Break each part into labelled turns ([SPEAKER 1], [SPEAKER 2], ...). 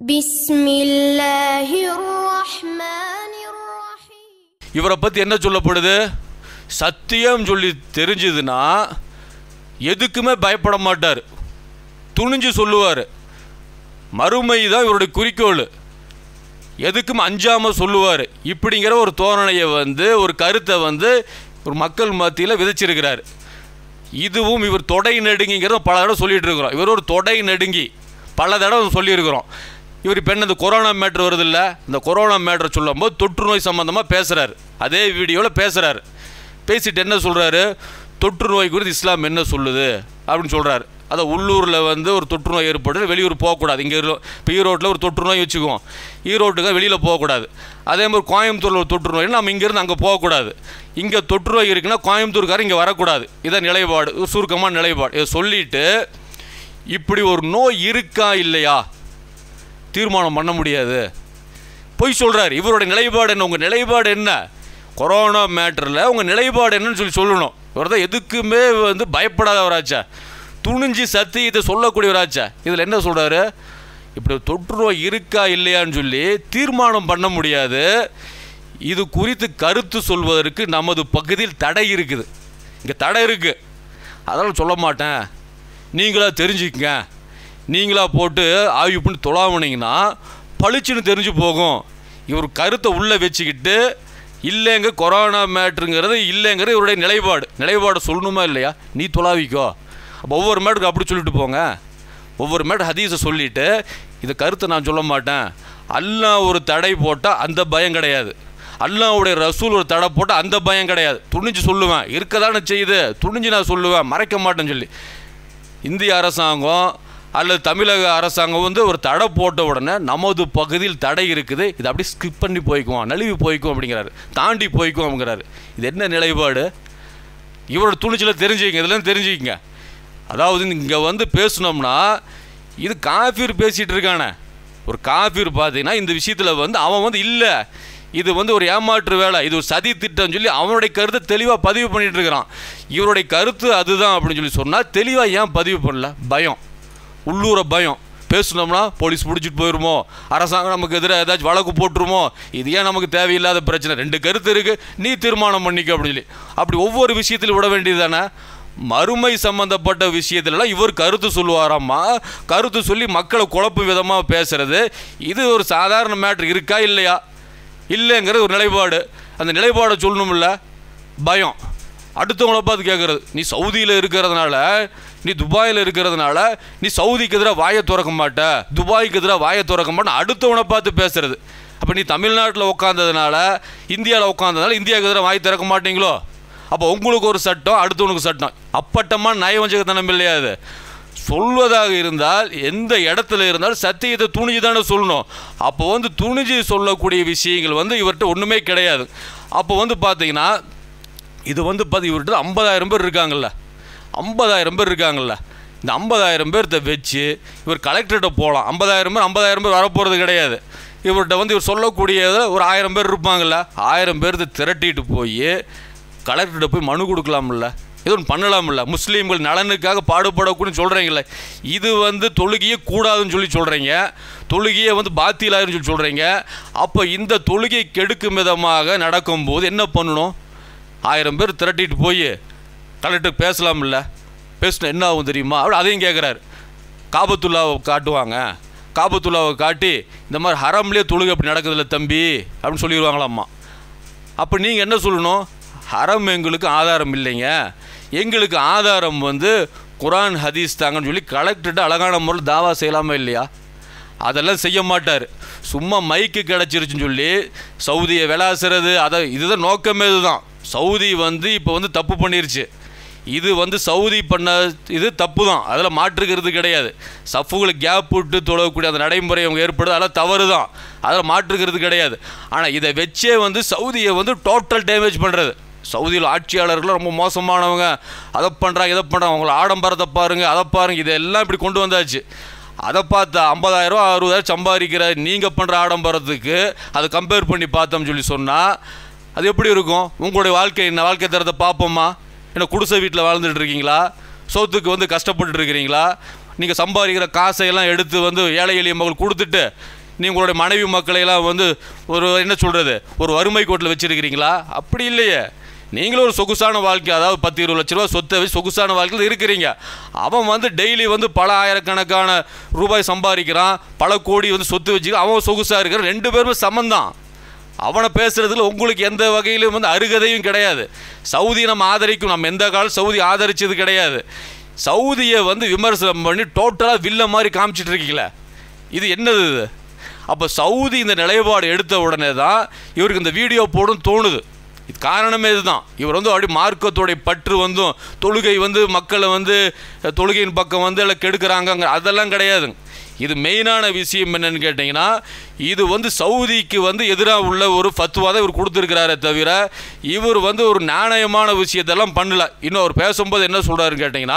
[SPEAKER 1] بسم الله الرحمن الرحيم
[SPEAKER 2] இவரை பற்றி என்ன சொல்லப்படுது சத்தியம் சொல்லி தெரிஞ்சதுன்னா எதுக்குமே பயப்பட மாட்டார் துணிஞ்சு சொல்லுவார் மறுமை தான் இவருடைய குறிக்கோள் எதுக்கும் அஞ்சாமல் சொல்லுவார் இப்படிங்கிற ஒரு தோரணையை வந்து ஒரு கருத்தை வந்து ஒரு மக்கள் மத்தியில் விதைச்சிருக்கிறார் இதுவும் இவர் தொடை நடுங்கிங்கிறத பல தடவை சொல்லிட்டு இருக்கிறோம் இவர் ஒரு தொடை நடுங்கி பல தடவை சொல்லியிருக்கிறோம் இவர் இப்போ என்ன இந்த கொரோனா மேட்ரு வருது இல்லை இந்த கொரோனா மேட்ரு சொல்லும்போது தொற்று நோய் சம்மந்தமாக பேசுகிறார் அதே வீடியோவில் பேசுகிறார் பேசிட்டு என்ன சொல்கிறாரு தொற்று நோய் குறித்து இஸ்லாம் என்ன சொல்லுது அப்படின்னு சொல்கிறாரு அதை உள்ளூரில் வந்து ஒரு தொற்று நோய் ஏற்பட்டு வெளியூர் போகக்கூடாது இங்கே இப்போ ஈரோட்டில் ஒரு தொற்று நோய் வச்சுக்குவோம் ஈரோட்டுக்கு வெளியில் போகக்கூடாது அதே மாதிரி கோயம்புத்தூரில் ஒரு தொற்று நோய் நம்ம இங்கேருந்து அங்கே போகக்கூடாது இங்கே தொற்று நோய் இருக்குன்னா கோயம்புத்தூர்காரர் இங்கே வரக்கூடாது இதான் நிலைப்பாடு ஒரு சுருக்கமான நிலைப்பாடு இதை சொல்லிட்டு இப்படி ஒரு நோய் இருக்கா இல்லையா தீர்மானம் பண்ண முடியாது பொய் சொல்கிறார் இவரோட நிலைப்பாடு என்ன உங்கள் நிலைப்பாடு என்ன கொரோனா மேட்டரில் உங்கள் நிலைப்பாடு என்னன்னு சொல்லி சொல்லணும் இவர் தான் எதுக்குமே வந்து பயப்படாதவராச்சா துணிஞ்சு சத்தியத்தை சொல்லக்கூடியவராச்சா இதில் என்ன சொல்கிறாரு இப்படி தொற்று நோய் இருக்கா இல்லையான்னு சொல்லி தீர்மானம் பண்ண முடியாது இது குறித்து கருத்து சொல்வதற்கு நமது பகுதியில் தடை இருக்குது இங்கே தடை இருக்குது அதெல்லாம் சொல்ல மாட்டேன் நீங்களா தெரிஞ்சுக்கங்க நீங்களா போட்டு ஆய்வு பண்ணி தொலாவுனீங்கன்னா பளிச்சுன்னு தெரிஞ்சு போகும் இவர் கருத்தை உள்ளே வச்சுக்கிட்டு இல்லைங்க கொரோனா மேட்ருங்கிறது இல்லைங்கிறது இவருடைய நிலைப்பாடு நிலைப்பாடு சொல்லணுமா இல்லையா நீ தொலாவிக்கோ அப்போ ஒவ்வொரு மேட்டுக்கு அப்படி சொல்லிட்டு போங்க ஒவ்வொரு மேட் ஹதீஸை சொல்லிவிட்டு இந்த கருத்தை நான் சொல்ல மாட்டேன் அல்லாஹ் ஒரு தடை போட்டால் அந்த பயம் கிடையாது அல்லாஹ்வுடைய ரசூல் ஒரு தடை போட்டால் அந்த பயம் கிடையாது துணிஞ்சு சொல்லுவேன் இருக்கதானே செய்யுது துணிஞ்சு நான் சொல்லுவேன் மறைக்க மாட்டேன்னு சொல்லி இந்திய அரசாங்கம் அல்லது தமிழக அரசாங்கம் வந்து ஒரு தடை போட்ட உடனே நமது பகுதியில் தடை இருக்குது இதை அப்படியே ஸ்கிப் பண்ணி போய்க்குவோம் நழுவி போய்க்கும் அப்படிங்கிறாரு தாண்டி போய்க்கும் அப்படிங்கிறாரு இது என்ன நிலைப்பாடு இவரோட துணிச்சலை தெரிஞ்சுக்கங்க இதெல்லாம் தெரிஞ்சுக்கங்க அதாவது இங்கே வந்து பேசுனோம்னா இது காஃபீர் பேசிகிட்டு இருக்கானே ஒரு காஃபீர் பார்த்தீங்கன்னா இந்த விஷயத்தில் வந்து அவன் வந்து இல்லை இது வந்து ஒரு ஏமாற்று வேலை இது ஒரு சதி திட்டம் சொல்லி அவனுடைய கருத்தை தெளிவாக பதிவு பண்ணிட்டு இருக்கிறான் இவருடைய கருத்து அதுதான் அப்படின்னு சொல்லி சொன்னால் தெளிவாக ஏன் பதிவு பண்ணல பயம் உள்ளூர பயம் பேசுனோம்னா போலீஸ் பிடிச்சிட்டு போயிருமோ அரசாங்கம் நமக்கு எதிராக ஏதாச்சும் வழக்கு போட்டுருமோ இது ஏன் நமக்கு தேவையில்லாத பிரச்சனை ரெண்டு கருத்து இருக்குது நீ தீர்மானம் பண்ணிக்க அப்படின்னு சொல்லி அப்படி ஒவ்வொரு விஷயத்திலும் விட வேண்டியது தானே மறுமை சம்பந்தப்பட்ட விஷயத்துலலாம் இவர் கருத்து சொல்லுவாராம்மா கருத்து சொல்லி மக்களை குழப்பு விதமாக பேசுறது இது ஒரு சாதாரண மேட்ரு இருக்கா இல்லையா இல்லைங்கிறது ஒரு நிலைப்பாடு அந்த நிலைப்பாடை சொல்லணும்ல பயம் அடுத்தவங்கள பார்த்து கேட்குறது நீ சவுதியில் இருக்கிறதுனால நீ துபாயில் இருக்கிறதுனால நீ சவுதிக்கு எதிராக வாயை திறக்க மாட்ட துபாய்க்கு எதிராக வாயை திறக்க மாட்டேன் அடுத்தவனை பார்த்து பேசுறது அப்போ நீ தமிழ்நாட்டில் உட்காந்ததுனால இந்தியாவில் உட்காந்ததுனால இந்தியாவுக்கு எதிராக வாய் திறக்க மாட்டீங்களோ அப்போ உங்களுக்கு ஒரு சட்டம் அடுத்தவனுக்கு சட்டம் அப்பட்டமான நயவஞ்சகத்தனம் இல்லையா அது சொல்வதாக இருந்தால் எந்த இடத்துல இருந்தாலும் சத்தியத்தை துணிஞ்சு தானே சொல்லணும் அப்போ வந்து துணிஞ்சு சொல்லக்கூடிய விஷயங்கள் வந்து இவர்கிட்ட ஒன்றுமே கிடையாது அப்போ வந்து பார்த்தீங்கன்னா இது வந்து பார்த்து இவர்கிட்ட ஐம்பதாயிரம் பேர் இருக்காங்கல்ல ஐம்பதாயிரம் பேர் இருக்காங்கல்ல இந்த ஐம்பதாயிரம் பேர்த்த வச்சு இவர் கலெக்டர்கிட்ட போகலாம் ஐம்பதாயிரம் பேர் ஐம்பதாயிரம் பேர் வரப்போகிறது கிடையாது இவர்கிட்ட வந்து இவர் சொல்லக்கூடியதில் ஒரு ஆயிரம் பேர் இருப்பாங்கல்ல ஆயிரம் பேர்த்த திரட்டிட்டு போய் கலெக்டர்கிட்ட போய் மனு கொடுக்கலாம்ல இது ஒன்று பண்ணலாம்ல முஸ்லீம்கள் நலனுக்காக பாடுபடக்கூடாதுன்னு சொல்கிறீங்களே இது வந்து தொழுகையே கூடாதுன்னு சொல்லி சொல்கிறீங்க தொழுகையை வந்து பாத்தியலாயிருன்னு சொல்லி சொல்கிறீங்க அப்போ இந்த தொழுகை கெடுக்கும் விதமாக நடக்கும்போது என்ன பண்ணணும் ஆயிரம் பேர் திரட்டிட்டு போய் கலெக்டர் பேசலாம்ல பேசினா என்ன ஆகும் தெரியுமா அப்படி அதையும் கேட்குறாரு காபத்துல்லாவை காட்டுவாங்க காபத்துல்லாவை காட்டி இந்த மாதிரி ஹரம்லேயே தொழுகை அப்படி நடக்குதுல்ல தம்பி அப்படின்னு சொல்லிடுவாங்களாம்மா அப்போ நீங்கள் என்ன சொல்லணும் ஹரம் எங்களுக்கு ஆதாரம் இல்லைங்க எங்களுக்கு ஆதாரம் வந்து குரான் ஹதீஸ் தாங்கன்னு சொல்லி கலெக்டர்கிட்ட அழகான முறையில் தாவா செய்யலாமா இல்லையா அதெல்லாம் செய்ய மாட்டார் சும்மா மைக்கு கிடச்சிருச்சுன்னு சொல்லி சவுதியை விளாசுறது அதை இதுதான் நோக்கமே இதுதான் சவுதி வந்து இப்போ வந்து தப்பு பண்ணிருச்சு இது வந்து சவுதி பண்ண இது தப்பு தான் அதில் மாற்றுக்கிறது கிடையாது சஃப்புகளுக்கு கேப் விட்டு தொழக்கூடிய அந்த நடைமுறை அவங்க ஏற்படுது அதெல்லாம் தவறு தான் அதில் மாற்றுக்கிறது கிடையாது ஆனால் இதை வச்சே வந்து சவுதியை வந்து டோட்டல் டேமேஜ் பண்ணுறது சவுதியில் ஆட்சியாளர்கள் ரொம்ப மோசமானவங்க அதை பண்ணுறாங்க இதை பண்ணுறாங்க அவங்கள ஆடம்பரத்தை பாருங்கள் அதை பாருங்கள் இதெல்லாம் இப்படி கொண்டு வந்தாச்சு அதை பார்த்தா ஐம்பதாயிரம் அறுபதாயிரம் சம்பாதிக்கிற நீங்கள் பண்ணுற ஆடம்பரத்துக்கு அதை கம்பேர் பண்ணி பார்த்தோம்னு சொல்லி சொன்னால் அது எப்படி இருக்கும் உங்களுடைய வாழ்க்கை என்ன வாழ்க்கை தரத்தை பார்ப்போமா என்ன குடிசை வீட்டில் வாழ்ந்துட்டு இருக்கீங்களா சோத்துக்கு வந்து கஷ்டப்பட்டு இருக்கிறீங்களா நீங்கள் சம்பாதிக்கிற காசை எல்லாம் எடுத்து வந்து ஏழை எளிய மக்கள் கொடுத்துட்டு நீ உங்களுடைய மனைவி மக்களை எல்லாம் வந்து ஒரு என்ன சொல்கிறது ஒரு வறுமை கோட்டில் வச்சுருக்கிறீங்களா அப்படி இல்லையே நீங்களும் ஒரு சொகுசான வாழ்க்கை அதாவது பத்து இருபது லட்ச ரூபா சொத்தை வச்சு சொகுசான வாழ்க்கையில் இருக்கிறீங்க அவன் வந்து டெய்லி வந்து பல ஆயிரக்கணக்கான ரூபாய் சம்பாதிக்கிறான் பல கோடி வந்து சொத்து வச்சு அவன் சொகுசாக இருக்கிறான் ரெண்டு பேருமே சமந்தான் அவனை பேசுறதுல உங்களுக்கு எந்த வகையிலும் வந்து அருகதையும் கிடையாது சவுதி நம்ம ஆதரிக்கும் நம்ம எந்த காலம் சவுதி ஆதரிச்சது கிடையாது சவுதியை வந்து விமர்சனம் பண்ணி டோட்டலாக வில்ல மாதிரி காமிச்சிட்டு இருக்கீங்களே இது என்னது இது அப்போ சவுதி இந்த நிலைப்பாடு எடுத்த உடனே தான் இவருக்கு இந்த வீடியோ போடும் தோணுது இது காரணமே இதுதான் இவர் வந்து அப்படி மார்க்கத்தோடைய பற்று வந்தும் தொழுகை வந்து மக்களை வந்து அஹ், தொழுகையின் பக்கம் வந்து எல்லாம் கெடுக்கிறாங்க அதெல்லாம் கிடையாதுங்க இது மெயினான விஷயம் என்னன்னு கேட்டிங்கன்னா இது வந்து சவுதிக்கு வந்து எதிராக உள்ள ஒரு ஃபத்துவா தான் இவர் கொடுத்துருக்கிறாரே தவிர இவர் வந்து ஒரு நாணயமான விஷயத்தெல்லாம் பண்ணல இன்னும் அவர் பேசும்போது என்ன சொல்கிறாருன்னு கேட்டிங்கன்னா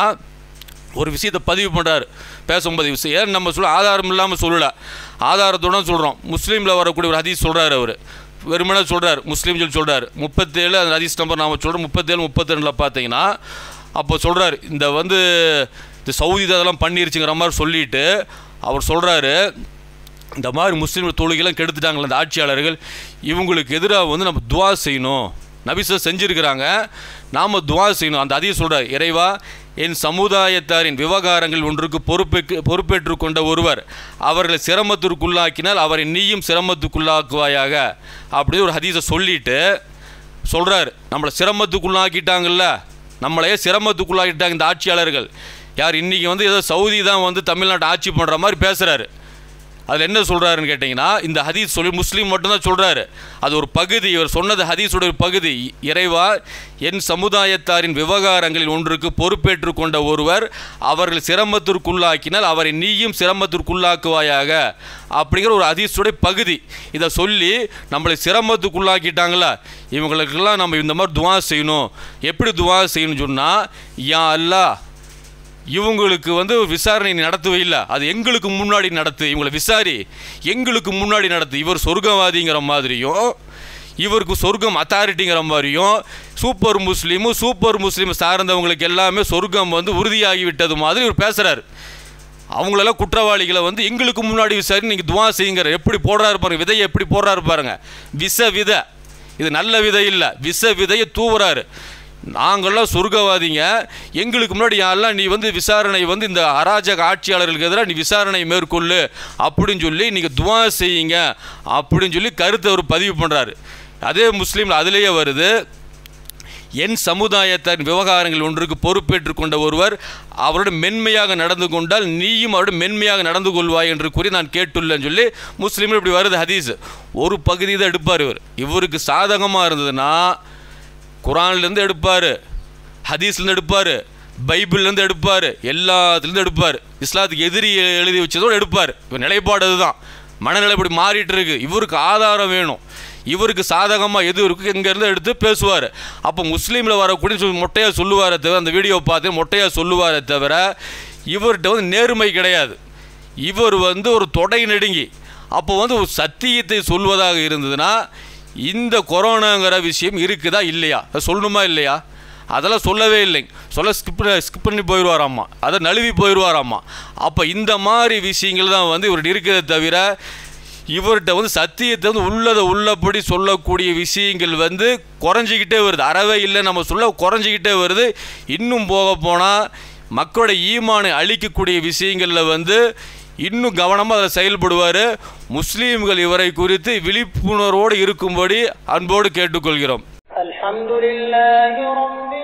[SPEAKER 2] ஒரு விஷயத்தை பதிவு பண்ணுறாரு பேசும்போது விஷயம் ஏன் நம்ம சொல்ல ஆதாரம் இல்லாமல் சொல்லலை ஆதாரத்துடன் சொல்கிறோம் முஸ்லீமில் வரக்கூடிய ஒரு ஹதீஸ் சொல்கிறாரு அவர் வெறுமனே சொல்கிறார் முஸ்லீம் சொல்லி சொல்கிறார் முப்பத்தேழு அந்த ஹதீஸ் நம்பர் நாம் சொல்கிறோம் முப்பத்தேழு முப்பத்திரெண்டில் பார்த்தீங்கன்னா அப்போ சொல்கிறார் இந்த வந்து இந்த சவுதி தான் அதெல்லாம் பண்ணிருச்சுங்கிற மாதிரி சொல்லிட்டு அவர் சொல்கிறாரு இந்த மாதிரி முஸ்லீம் தொழுகைலாம் கெடுத்துட்டாங்களே இந்த ஆட்சியாளர்கள் இவங்களுக்கு எதிராக வந்து நம்ம துவா செய்யணும் நபிச செஞ்சுருக்கிறாங்க நாம் துவா செய்யணும் அந்த அதிகம் சொல்கிறார் இறைவா என் சமுதாயத்தாரின் விவகாரங்கள் ஒன்றுக்கு பொறுப்பேற்று பொறுப்பேற்று கொண்ட ஒருவர் அவர்களை சிரமத்திற்குள்ளாக்கினால் அவரை நீயும் சிரமத்துக்குள்ளாக்குவாயாக அப்படின்னு ஒரு ஹதீஸை சொல்லிட்டு சொல்கிறார் நம்மளை சிரமத்துக்குள்ளாக்கிட்டாங்கல்ல நம்மளையே சிரமத்துக்குள்ளாக்கிட்டாங்க இந்த ஆட்சியாளர்கள் யார் இன்றைக்கி வந்து ஏதோ சவுதி தான் வந்து தமிழ்நாட்டை ஆட்சி பண்ணுற மாதிரி பேசுகிறாரு அதில் என்ன சொல்கிறாருன்னு கேட்டிங்கன்னா இந்த ஹதீஸ் சொல்லி முஸ்லீம் மட்டும்தான் சொல்கிறாரு அது ஒரு பகுதி இவர் சொன்னது ஹதீஸோட ஒரு பகுதி இறைவா என் சமுதாயத்தாரின் விவகாரங்களில் ஒன்றுக்கு பொறுப்பேற்று கொண்ட ஒருவர் அவர்கள் சிரமத்திற்குள்ளாக்கினால் அவரை நீயும் சிரமத்திற்குள்ளாக்குவாயாக அப்படிங்கிற ஒரு ஹதீஸோட பகுதி இதை சொல்லி நம்மளை சிரமத்துக்குள்ளாக்கிட்டாங்களா இவங்களுக்கெல்லாம் நம்ம இந்த மாதிரி துவா செய்யணும் எப்படி துவா செய்யணும்னு சொன்னால் யா அல்லாஹ் இவங்களுக்கு வந்து விசாரணை நீ நடத்தவே இல்லை அது எங்களுக்கு முன்னாடி நடத்து இவங்களை விசாரி எங்களுக்கு முன்னாடி நடத்து இவர் சொர்க்கவாதிங்கிற மாதிரியும் இவருக்கு சொர்க்கம் அத்தாரிட்டிங்கிற மாதிரியும் சூப்பர் முஸ்லீமும் சூப்பர் முஸ்லீம் சார்ந்தவங்களுக்கு எல்லாமே சொர்க்கம் வந்து உறுதியாகி விட்டது மாதிரி இவர் பேசுகிறார் அவங்களெல்லாம் குற்றவாளிகளை வந்து எங்களுக்கு முன்னாடி விசாரி நீங்கள் துவா செய்யுங்கிற எப்படி போடுறாரு பாருங்க விதையை எப்படி போடுறாரு பாருங்க விஷ விதை இது நல்ல விதை இல்லை விஷ விதையை தூவுறாரு நாங்கள்லாம் சொர்க்கவாதிங்க எங்களுக்கு முன்னாடி யாரெல்லாம் நீ வந்து விசாரணை வந்து இந்த அராஜக ஆட்சியாளர்களுக்கு எதிராக நீ விசாரணை மேற்கொள்ளு அப்படின்னு சொல்லி நீங்கள் துவா செய்யுங்க அப்படின்னு சொல்லி கருத்தை அவர் பதிவு பண்ணுறாரு அதே முஸ்லீமில் அதிலேயே வருது என் சமுதாயத்தின் விவகாரங்கள் ஒன்றுக்கு பொறுப்பேற்று கொண்ட ஒருவர் அவரோட மென்மையாக நடந்து கொண்டால் நீயும் அவரோட மென்மையாக நடந்து கொள்வாய் என்று கூறி நான் கேட்டுள்ளேன்னு சொல்லி முஸ்லீமில் இப்படி வருது ஹதீஸ் ஒரு பகுதி தான் எடுப்பார் இவர் இவருக்கு சாதகமாக இருந்ததுன்னா குரான்லேருந்து எடுப்பார் ஹதீஸ்லேருந்து எடுப்பார் பைபிள்லேருந்து எடுப்பார் எல்லாத்துலேருந்து எடுப்பார் இஸ்லாத்துக்கு எதிரி எழுதி வச்சதோடு எடுப்பார் இவர் நிலைப்பாடு அதுதான் மனநிலை இப்படி மாறிட்டு இருக்கு இவருக்கு ஆதாரம் வேணும் இவருக்கு சாதகமாக எது இருக்கு இங்கேருந்து எடுத்து பேசுவார் அப்போ முஸ்லீமில் வரக்கூடிய சொல்லி மொட்டையாக சொல்லுவாரே தவிர அந்த வீடியோ பார்த்து மொட்டையாக சொல்லுவாரே தவிர இவர்கிட்ட வந்து நேர்மை கிடையாது இவர் வந்து ஒரு தொடை நெடுங்கி அப்போ வந்து ஒரு சத்தியத்தை சொல்வதாக இருந்ததுன்னா இந்த கொரோனாங்கிற விஷயம் இருக்குதா இல்லையா அதை சொல்லணுமா இல்லையா அதெல்லாம் சொல்லவே இல்லைங்க சொல்ல ஸ்கிப் ஸ்கிப் பண்ணி போயிடுவாராம்மா அதை நழுவி போயிடுவாராம்மா அப்போ இந்த மாதிரி விஷயங்கள் தான் வந்து இவர்கிட்ட இருக்கிறதே தவிர இவர்கிட்ட வந்து சத்தியத்தை வந்து உள்ளதை உள்ளபடி சொல்லக்கூடிய விஷயங்கள் வந்து குறைஞ்சிக்கிட்டே வருது அறவே இல்லை நம்ம சொல்ல குறைஞ்சிக்கிட்டே வருது இன்னும் போக போனால் மக்களோட ஈமானை அழிக்கக்கூடிய விஷயங்களில் வந்து இன்னும் கவனமாக அதில் செயல்படுவார் முஸ்லீம்கள் இவரை குறித்து விழிப்புணர்வோடு இருக்கும்படி அன்போடு கேட்டுக்கொள்கிறோம்
[SPEAKER 3] الحمد لله رب